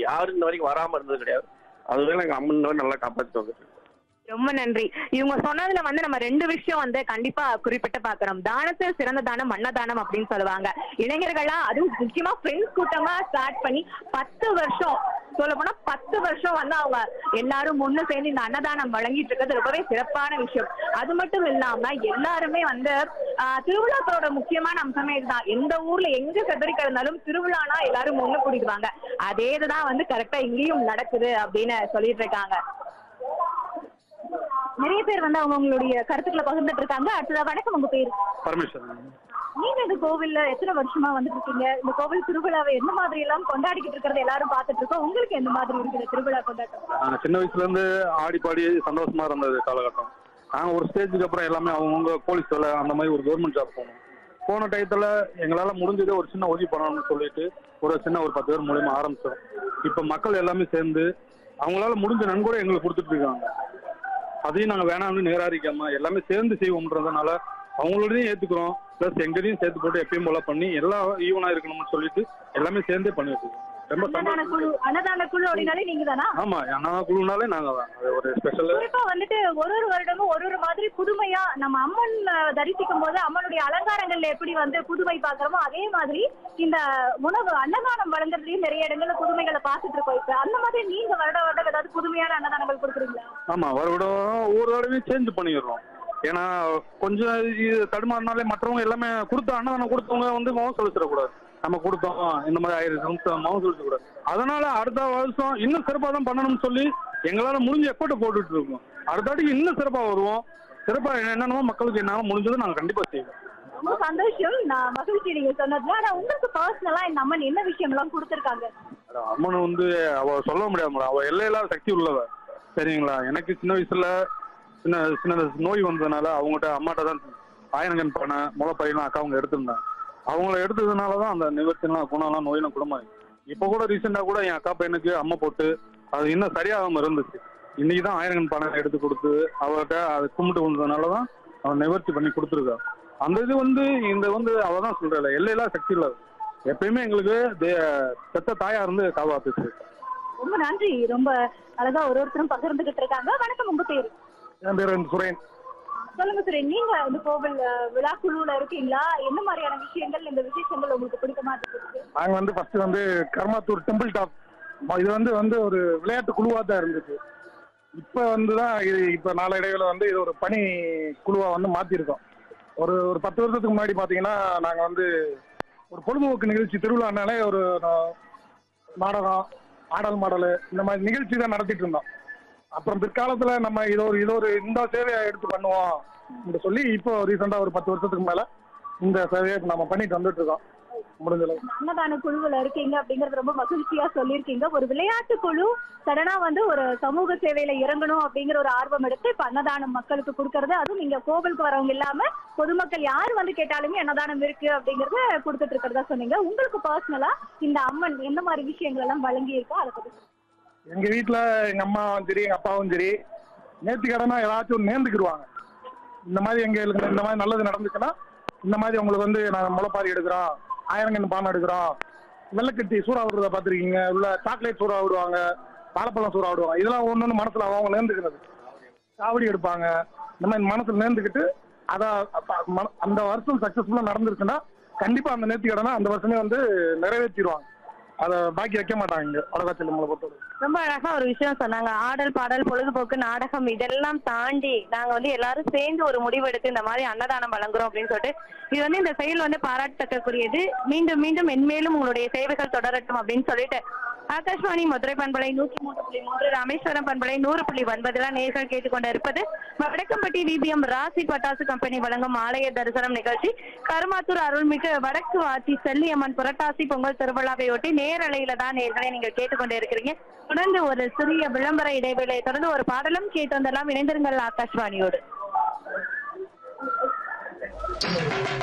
யாரும் இன்ன வரைக்கும் வராம இருந்தது கிடையாது அதுவே எங்க அம்மன் இன்ன வரைக்கும் நல்லா காப்பாத்தி வந்துட்டு இருக்கு. ரொம்ப நன்றி இவங்க சொன்னதுல வந்து நம்ம ரெண்டு விஷயம் வந்து கண்டிப்பா குறிப்பிட்டு பாக்குறோம் தானத்தில் சிறந்த தானம் அன்னதானம் அப்படின்னு சொல்லுவாங்க இளைஞர்களா அதுவும் முக்கியமா ஃப்ரெண்ட்ஸ் கூட்டமா ஸ்டார்ட் பண்ணி பத்து வருஷம் சொல்ல போனா பத்து வருஷம் வந்து அவங்க எல்லாரும் ஒண்ணு சேர்ந்து இந்த அன்னதானம் வழங்கிட்டு இருக்கிறது ரொம்பவே சிறப்பான விஷயம் அது மட்டும் இல்லாம எல்லாருமே வந்து ஆஹ், திருவிழாக்களோட முக்கியமான அம்சமே இதுதான் எந்த ஊர்ல எங்க செதறி கிடந்தாலும் திருவிழானா எல்லாரும் ஒண்ணு கூடிடுவாங்க அதே இதுதான் வந்து கரெக்டா இங்கேயும் நடக்குது அப்படின்னு சொல்லிட்டு இருக்காங்க நிறைய பேர் வந்து அவங்க உங்களுடைய கருத்துக்களை பகிர்ந்துட்டு இருக்காங்க அடுத்ததா வணக்கம் உங்க பேரு பரமேஸ்வரன் நீங்க இந்த கோவில்ல எத்தனை வருஷமா வந்துட்டு இருக்கீங்க இந்த கோவில் திருவிழாவை எந்த மாதிரி எல்லாம் கொண்டாடிக்கிட்டு இருக்கிறத எல்லாரும் பார்த்துட்டு இருக்கோம் உங்களுக்கு எந்த மாதிரி இருக்குது திருவிழா கொண்டாட்டம் நாங்கள் சின்ன வயசுல இருந்து ஆடி பாடி சந்தோஷமா இருந்தது காலகட்டம் நாங்கள் ஒரு ஸ்டேஜுக்கு அப்புறம் எல்லாமே அவங்கவுங்க போலீஸ் வேலை அந்த மாதிரி ஒரு கவர்மெண்ட் ஜாப் போனோம் போன டயத்தில் எங்களால் முடிஞ்சதை ஒரு சின்ன உதவி பண்ணணும்னு சொல்லிட்டு ஒரு சின்ன ஒரு பத்து பேர் மூலியமா ஆரம்பிச்சோம் இப்போ மக்கள் எல்லாமே சேர்ந்து அவங்களால முடிஞ்ச நன்கொடை எங்களுக்கு கொடுத்துட்டு இருக்காங்க அதையும் நாங்கள் வேணாம்னு நிராகரிக்காம எல்லாமே சேர்ந்து செய்வோம்ன்றதுனால அவங்களோடையும் ஏற்றுக்கிறோம் ப்ளஸ் எங்களையும் சேர்த்து போட்டு எப்பயும் போல பண்ணி எல்லா ஈவனாக இருக்கணும்னு சொல்லிட்டு எல்லாமே சேர்ந்தே பண்ணிட்டு இருக்கோம் ரொம்ப அன்னதான குழு சந்தோஷம் அன்னதான குழு அப்படின்னாலே நீங்க தானா ஆமா அண்ணா குழுனாலே நாங்க தான் அது ஒரு ஸ்பெஷல் குறிப்பா வந்துட்டு ஒரு ஒரு வருடமும் ஒரு ஒரு மாதிரி புதுமையா நம்ம அம்மன் அஹ், தரிசிக்கும் போது அம்மனுடைய அலங்காரங்கள்ல எப்படி வந்து புதுமை பாக்குறோமோ அதே மாதிரி இந்த உணவு அன்னதானம் வழங்குறதுலயும் நிறைய இடங்கள்ல புதுமைகளை பார்த்துட்டு இருக்கோம் இப்ப அந்த மாதிரி நீங்க வருட வருடம் ஏதாவது புதுமையான அன்னதானங்கள் கொடுக்குறீங்களா ஆமா வருடம் ஒவ்வொரு தடவையும் சேஞ்ச் பண்ணிடுறோம் ஏன்னா கொஞ்சம் இது தடுமாறினாலே மற்றவங்க எல்லாமே கொடுத்த அன்னதானம் கொடுத்தவங்க வந்து முகம் செலுத்திடக்கூடாது நம்ம கொடுத்தோம் இந்த மாதிரி ஆயிரம் முகம் செலுத்தக்கூடாது அதனால அடுத்த வருஷம் இன்னும் சிறப்பாக தான் பண்ணணும்னு சொல்லி எங்களால முடிஞ்ச எஃபர்ட் போட்டுட்டு இருக்கோம் அடுத்த வாட்டிக்கு இன்னும் சிறப்பாக வருவோம் சிறப்பா என்னென்னமோ மக்களுக்கு என்னால முடிஞ்சதை நாங்க கண்டிப்பா செய்வோம் ரொம்ப சந்தோஷம் நான் மகிழ்ச்சி நீங்க சொன்னதுல ஆனா உங்களுக்கு பர்சனலா இந்த அம்மன் என்ன விஷயம் எல்லாம் கொடுத்திருக்காங்க அட, அம்மன் வந்து அவ சொல்ல முடியாது மேடம் அவ எல்லையில்லாத சக்தி உள்ளவ சரிங்களா எனக்கு சின்ன வயசுல சின்ன சின்ன நோய் வந்ததுனால அவங்ககிட்ட அம்மாட்ட தான் ஆயிரங்கன் பண்ண முளைப்பையெல்லாம் அக்கா அவங்க எடுத்திருந்தாங்க அவங்கள எடுத்ததுனால தான் அந்த நிவர்த்திலாம் குணம்லாம் நோயெல்லாம் குணமாயி இப்போ கூட ரீசெண்டாக கூட என் அக்கா பையனுக்கு அம்மா போட்டு அது இன்னும் சரியாகாம இருந்துச்சு இன்னைக்கு தான் ஆயிரங்கன் பணம் எடுத்து கொடுத்து அவர்கிட்ட அதை கும்பிட்டு வந்ததுனால தான் அவன் நிவர்த்தி பண்ணி கொடுத்துருக்கா அந்த இது வந்து இந்த வந்து அவ தான் சொல்றல எல்லையில்லா சக்தி இல்லாத எப்பயுமே எங்களுக்கு தே- பெத்த தாயா இருந்து காப்பாத்துச்சு ரொம்ப நன்றி ரொம்ப அழகா ஒரு ஒருத்தரும் பகிர்ந்துகிட்டு இருக்காங்க வணக்கம் உங்க பேரு என் பேர் வந்து சுரேன் சொல்லுங்க சார் நீங்க இந்த கோவில் அஹ், விழா குழுவுல இருக்கீங்களா என்ன மாதிரியான விஷயங்கள் இந்த விசேஷங்கள் உங்களுக்கு பிடிக்குமா இருக்கு நாங்க வந்து ஃபர்ஸ்ட் வந்து கர்மாத்தூர் டெம்பிள் டாப் இது வந்து வந்து ஒரு விளையாட்டு குழுவா தான் இருந்துச்சு இப்ப வந்து தான் இது இப்ப நாளடைவில் வந்து இது ஒரு பணி குழுவா வந்து மாத்திருக்கோம் ஒரு ஒரு பத்து வருஷத்துக்கு முன்னாடி பாத்தீங்கன்னா நாங்க வந்து ஒரு பொழுதுபோக்கு நிகழ்ச்சி திருவிழானாலே ஒரு நா- நாடகம் ஆடல் மாடல் இந்த மாதிரி நிகழ்ச்சி தான் நடத்திட்டு இருந்தோம் அப்புறம் பிற்காலத்துல நம்ம இது ஒரு இது ஒரு இந்த சேவையை எடுத்து பண்ணுவோம் அப்படின்னு சொல்லி இப்போ ரீசெண்டா ஒரு பத்து வருஷத்துக்கு மேல இந்த சேவையை இப்ப நம்ம பண்ணிட்டு வந்துட்டு இருக்கோம் முடிஞ்ச அளவுக்கு அன்னதான குழுவுல இருக்கீங்க அப்படிங்கறது ரொம்ப மகிழ்ச்சியா சொல்லியிருக்கீங்க ஒரு விளையாட்டு குழு சடனா வந்து ஒரு சமூக சேவையில இறங்கணும் அப்படிங்கிற ஒரு ஆர்வம் எடுத்து இப்ப அன்னதானம் மக்களுக்கு கொடுக்கறது அதுவும் நீங்க கோவிலுக்கு வரவங்க இல்லாம பொதுமக்கள் யார் வந்து கேட்டாலுமே அன்னதானம் இருக்கு அப்படிங்கறத கொடுத்துட்டு இருக்கிறதா சொன்னீங்க உங்களுக்கு பர்சனலா இந்த அம்மன் என்ன மாதிரி விஷயங்கள் எல்லாம் வழங்கி இருக்கோ அதை பத்தி சொல்லுங்க. எங்க வீட்ல எங்க அம்மாவும் சரி எங்க அப்பாவும் சரி நேர்த்திக்கடனா ஏதாச்சும் ஒன்று நேர்ந்துக்கிடுவாங்க இந்த மாதிரி எங்களுக்கு இந்த மாதிரி நல்லது நடந்துச்சுன்னா இந்த மாதிரி உங்களுக்கு வந்து நாங்கள் முளைப்பாரி எடுக்கிறோம் ஆயிரங்கன் பானை எடுக்கிறோம் வெள்ளக்கட்டி சூறா விடுறத பார்த்துருக்கீங்க உள்ள சாக்லேட் சூறா விடுவாங்க வாழைப்பழம் சூறா விடுவாங்க இதெல்லாம் ஒன்று ஒன்று மனசுல அவங்க நேர்ந்துக்கிறது காவடி எடுப்பாங்க இந்த மாதிரி மனசுல நேர்ந்துக்கிட்டு அதை அப்ப மன- அந்த வருஷம் சக்சஸ்ஃபுல்லாக நடந்துருச்சுன்னா கண்டிப்பா அந்த நேர்த்திக்கடனை அந்த வருஷமே வந்து நிறைவேற்றிடுவாங்க அதை பாக்கி வைக்க மாட்டாங்க இங்க வடகாட்சி நம்மளை பொறுத்தவரை ரொம்ப அழகா ஒரு விஷயம் சொன்னாங்க ஆடல் பாடல் பொழுதுபோக்கு நாடகம் இதெல்லாம் தாண்டி நாங்க வந்து எல்லாரும் சேர்ந்து ஒரு முடிவெடுத்து இந்த மாதிரி அன்னதானம் வழங்குறோம் அப்படின்னு சொல்லிட்டு இது வந்து இந்த செயல் வந்து பாராட்டத்தக்கக்கூடியது மீண்டும் மீண்டும் மென்மேலும் உங்களுடைய சேவைகள் தொடரட்டும் அப்படின்னு சொல்லிட்டு ஆகாஷ்வாணி மதுரை பண்பலை நூற்றி மூன்று புள்ளி மூன்று ராமேஸ்வரம் பண்பலை நூறு புள்ளி ஒன்பதுலாம் நேர்கள் கேட்டுக்கொண்டு இருப்பது வடக்கம்பட்டி விபிஎம் ராசி பட்டாசு கம்பெனி வழங்கும் ஆலய தரிசனம் நிகழ்ச்சி கருமாத்தூர் அருள்மிகு வடக்கு வாச்சி செல்லியம்மன் புரட்டாசி பொங்கல் திருவிழாவையொட்டி நேரலையில தான் நேர்களை நீங்கள் கேட்டுக்கொண்டு இருக்கிறீங்க தொடர்ந்து ஒரு சிறிய விளம்பர இடைவேளையை தொடர்ந்து ஒரு பாடலும் கேட்டு வந்தெல்லாம் இணைந்திருங்கள் ஆகாஷ்வாணியோடு